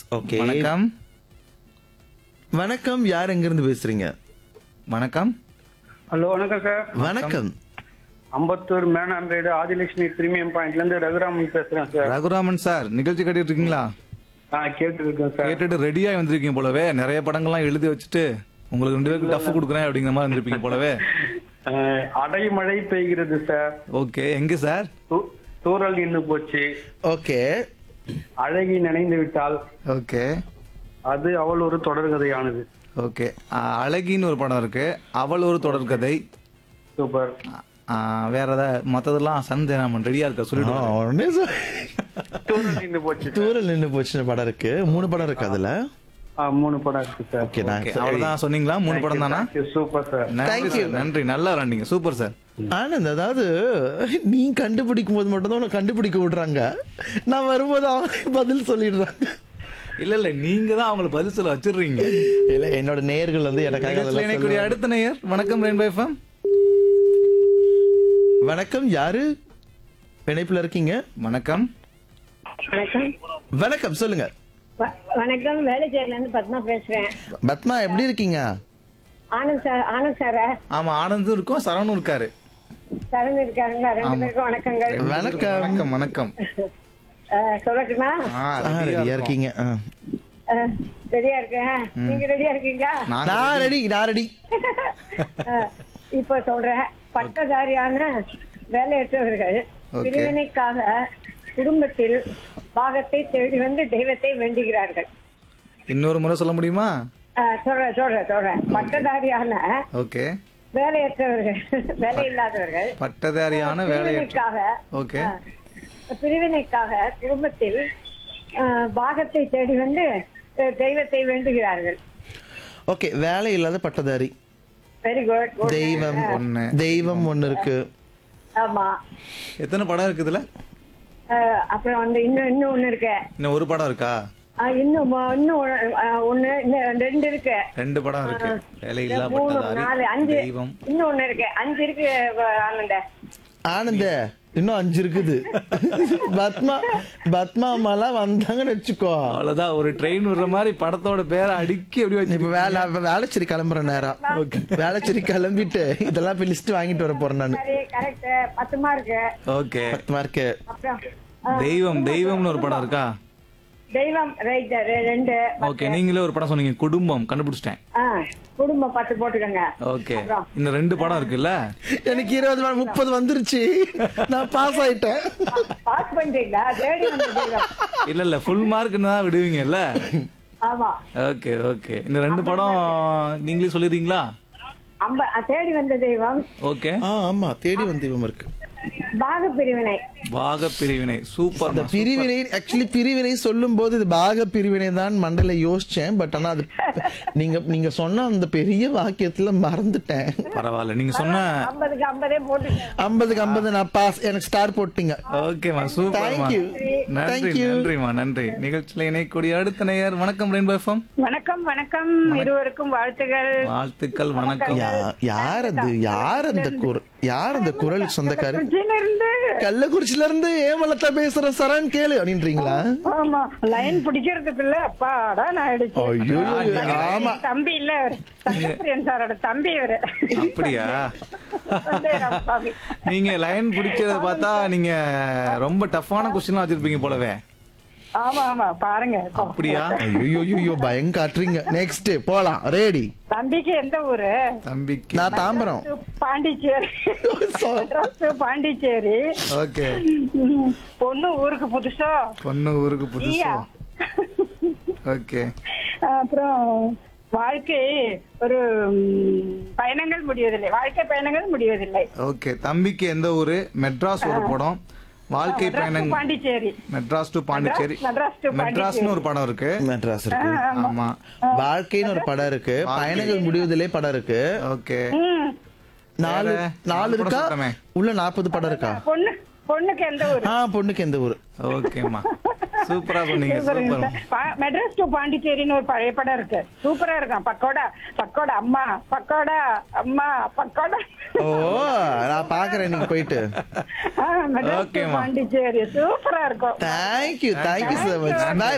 Okay வணக்கம் வணக்கம் யார் எங்கிருந்து பேசுறீங்க வணக்கம் ஹலோ வணக்கம் சார் வணக்கம் அம்பத்தூர் மேனான் ரைடு ஆதிலட்சுமி பிரீமியம் பாயிண்ட்ல இருந்து ரகுராமன் பேசுறேன் சார் ரகுராமன் சார் நிகழ்ச்சி கேட்டுட்டு இருக்கீங்களா ஆ கேட்டு இருக்கேன் சார் கேட்டுட்டு ரெடியா வந்திருக்கீங்க போலவே நிறைய படங்கள்லாம் எழுதி வச்சுட்டு உங்களுக்கு ரெண்டு பேருக்கு டஃப் கொடுக்குறேன் அப்படிங்கிற மாதிரி வந்திருப்பீங்க போலவே அஹ், அடைமழை பெய்கிறது சார் ஓகே எங்க சார் தூ- தூறல் நின்று போச்சு ஓகே அழகி நினைந்து விட்டால் ஓகே அது அவள் ஒரு தொடர்கதையானது ஓகே அழகின்னு ஒரு படம் இருக்கு அவள் ஒரு தொடர்கதை சூப்பர் ஆ, வேற ஏதாவது மத்ததெல்லாம் சந்தேகம் ரெடியா இருக்க ஆ, சொல்லிட்டு உடனே சொல். தூறல் நின்று போச்சு சார். தூரல் நின்று போச்சுன்னு படம் இருக்கு மூணு படம் இருக்கு அதுல ஆ, மூணு படம் இருக்கு சார் ஓகே நான் ஓகே அவ்வளவுதான் சொன்னீங்களா மூணு படம் தானா சூப்பர் சார் நன்றி Thank you. சார், நன்றி நல்லா விளாண்டீங்க சூப்பர் சார் ஆனந்த் அதாவது நீ கண்டுபிடிக்கும் போது மட்டும் தான் உனக்கு கண்டுபிடிக்க விடுறாங்க நான் வரும்போது அவங்க பதில் சொல்லிடுறாங்க இல்ல இல்ல நீங்க தான் அவங்கள பதில் சொல்ல வச்சிடுறீங்க இல்ல என்னோட நேயர்கள் வந்து எனக்காக நிகழ்ச்சியில அதெல்லாம் இணையக்கூடிய சொல்லுவாங்க. அடுத்த நேயர் வணக்கம் ரெயின்போ எஃப்எம் வணக்கம் யாரு இணைப்புல இருக்கீங்க வணக்கம் வணக்கம் வணக்கம் சொல்லுங்க வ- வணக்கம் வேலைச்சேரில இருந்து பத்மா பேசுறேன் பத்மா எப்படி இருக்கீங்க ஆனந்த் சார் ஆனந்த் சாரா ஆமா ஆனந்தும் இருக்கும் சரவணும் இருக்காரு சரண் இருக்காருங்களா ரெண்டு பேருக்கும் வணக்கங்கள் வணக்கம் வணக்கம் வணக்கம் அஹ், சொல்லட்டுமா ஆ, ஆ, ரெடியா ரெடியா இருக்கோம். இருக்கீங்க ஆ. அஹ், ரெடியா இருக்கேன் நீங்க ரெடியா இருக்கீங்களா நாங்க நான் ரெடி நான் ரெடி அஹ், இப்ப சொல்றேன் பட்டதாரியான வேலையற்றவர்கள் Okay. பிரிவினைக்காக குடும்பத்தில் பாகத்தை தேடி வந்து தெய்வத்தை வேண்டுகிறார்கள் இன்னொரு முறை சொல்ல முடியுமா அஹ், சொல்றேன் சொல்றேன் சொல்றேன் பட்டதாரியான ஓகே வேலையற்றவர்கள் வேலை இல்லாதவர்கள் பட்டதாரியான வேலையற்ற பிரிவினைக்காக ஓகே ஆ. பிரிவினைக்காக குடும்பத்தில் ஆ, பாகத்தை தேடி வந்து அ, தெய்வத்தை வேண்டுகிறார்கள் ஓகே வேலை இல்லாத பட்டதாரி வெரி குட் தெய்வம் ஒண்ணு தெய்வம் ஒண்ணு இருக்கு ஆமா எத்தனை படம் இருக்கு இதுல ஆ, அப்புறம் வந்து இன்னும் இன்னும் ஒண்ணு இருக்கு இன்னும் ஒரு படம் இருக்கா ஆ, இன்னும் மொ- இன்னும் ஒண்ணு- ஆ, ஒண்ணு இன்னும் ரெண்டு இருக்கு ரெண்டு படம் இருக்கு வேலை இல்லா மூணு நாலு பட்டதாரி அஞ்சு தெய்வம் இன்னும் ஒண்ணு இருக்கு அஞ்சு இருக்கு வ- ஆனந்த ஆனந்த இன்னும் அஞ்சு இருக்குது பத்மா பத்மா அம்மாலாம் வந்தாங்கன்னு வச்சுக்கோ அவ்வளவுதான் ஒரு ட்ரெயின் விடுற மாதிரி படத்தோட பேரை அடுக்கி எப்படி வச்சு இப்ப வேலை இப்ப வேலைச்சேரி கிளம்புற நேரம் வேலைச்சேரி கிளம்பிட்டு இதெல்லாம் போய் லிஸ்ட் வாங்கிட்டு வர போறேன் நான் சரி கரெக்ட் பத்து மார்க் ஓகே பத்து மார்க்கு அப்புறம் தெய்வம் தெய்வம்னு ஒரு படம் இருக்கா தெய்வம் ரைட் ரெண்டு ஓகே நீங்களே ஒரு படம் சொன்னீங்க குடும்பம் கண்டுபிடிச்சிட்டேன் ஆ, குடும்பம் பத்து போட்டுக்கோங்க ஓகே இன்னும் ரெண்டு படம் இருக்குல்ல எனக்கு இருபது மா- முப்பது வந்துருச்சு நான் பாஸ் ஆயிட்டேன் பாஸ் பண்றீங்களா தேடி வந்த தெய்வம் இல்ல இல்ல ஃபுல் மார்க்னு தான் விடுவீங்கல்ல ஆமா ஓகே ஓகே இந்த ரெண்டு படம் நீங்களே சொல்லிடுறீங்களா அம்ப தேடி வந்த தெய்வம் ஓகே ஆ ஆமா தேடி வந்து தெய்வம் இருக்கு பாக பிரிவினை பாக பிரிவினை சூப்பர் அந்த பிரிவினை ஆக்சுவலி பிரிவினை சொல்லும் போது இது பாக பிரிவினை தான் மண்டல யோசிச்சேன் பட் ஆனா அது நீங்க நீங்க சொன்ன அந்த பெரிய வாக்கியத்துல மறந்துட்டேன் பரவாயில்ல நீங்க சொன்ன ஐம்பதுக்கு ஐம்பதே போட்டு ஐம்பதுக்கு ஐம்பது நான் பாஸ் எனக்கு ஸ்டார் போட்டீங்க ஓகேமா சூப்பர்மா Thank you. நன்றி Thank you. நன்றிமா நன்றி நிகழ்ச்சியில இணையக்கூடிய அடுத்த நேயர் வணக்கம் ரெயின்போ எஃப்எம் வணக்கம் வணக்கம் இருவருக்கும் வாழ்த்துகள் வாழ்த்துக்கள் வணக்கம் யா- யார் அது யார் அந்த குரல் யார் அந்த குரல் சொந்தக்காரு இருந்து கள்ளக்குறிச்சில இருந்து ஏமலத்தா பேசுற சரண் கேளு அப்படின்றீங்களா ஆமா லைன் பிடிக்கிறதுக்குள்ள அப்பாடா நான் ஆயிடுச்சு ஐயோ ஆமா தம்பி இல்ல அவரு சங்கப்பிரியன் சாரோட தம்பி இவரு அப்படியா வந்தேராம் சாமி. நீங்க லைன் பிடிக்கிறத பார்த்தா நீங்க ரொம்ப டஃப்பான கொஸ்டின்லாம் வச்சிருப்பீங்க போலவே ஆமா ஆமா பாருங்க அப்படியா ஐயோ ஐயோ பயம் காட்டுறீங்க நெக்ஸ்ட் போலாம் ரெடி தம்பிக்கு எந்த ஊரு தம்பிக்கு நான் தாம்பரம் பாண்டிச்சேரி மெட்ராஸ் to பாண்டிச்சேரி ஓகே ம், பொண்ணு ஊருக்கு புதுசா பொண்ணு ஊருக்கு புதுசா ஈயா. ஓகே அப்புறம் வாழ்க்கை ஒரு ம், பயணங்கள் முடிவதில்லை வாழ்க்கை பயணங்கள் முடிவதில்லை ஓகே தம்பிக்கு எந்த ஊரு மெட்ராஸ் ஒரு படம் வாழ்க்கை மெட்ராஸ் to பயணம் பாண்டிச்சேரி மெட்ராஸ் டு பாண்டிச்சேரி மெட்ராஸ் to மெட்ராஸ்னு ஒரு படம் இருக்கு மெட்ராஸ் இருக்கு ஆமா வாழ்க்கைன்னு ஒரு படம் இருக்கு பயணங்கள் முடிவதிலே படம் இருக்கு ஓகே ம், நாலு வேற? நாலு நாலு படம் இருக்கா சொல்றமே. உள்ள நாற்பது படம் இருக்கா பொண்ணு பொண்ணுக்கு எந்த ஊரு ஆ பொண்ணுக்கு எந்த ஊரு ஓகேம்மா சூப்பரா சொன்னீங்க சூப்பருங்க சூப்பர் சார். பா- மெட்ராஸ் டு பாண்டிச்சேரின்னு ஒரு பழைய படம் இருக்கு சூப்பரா இருக்கும் பக்கோடா பக்கோடா அம்மா பக்கோடா அம்மா பக்கோடா ஓ நான் பாக்குறேன் நீங்க போயிட்டு ஆ, மெட்ராஸ் to ஓகேம்மா. பாண்டிச்சேரி சூப்பரா இருக்கும் தேங்க்யூ தேங்க்யூ so மச் பாய்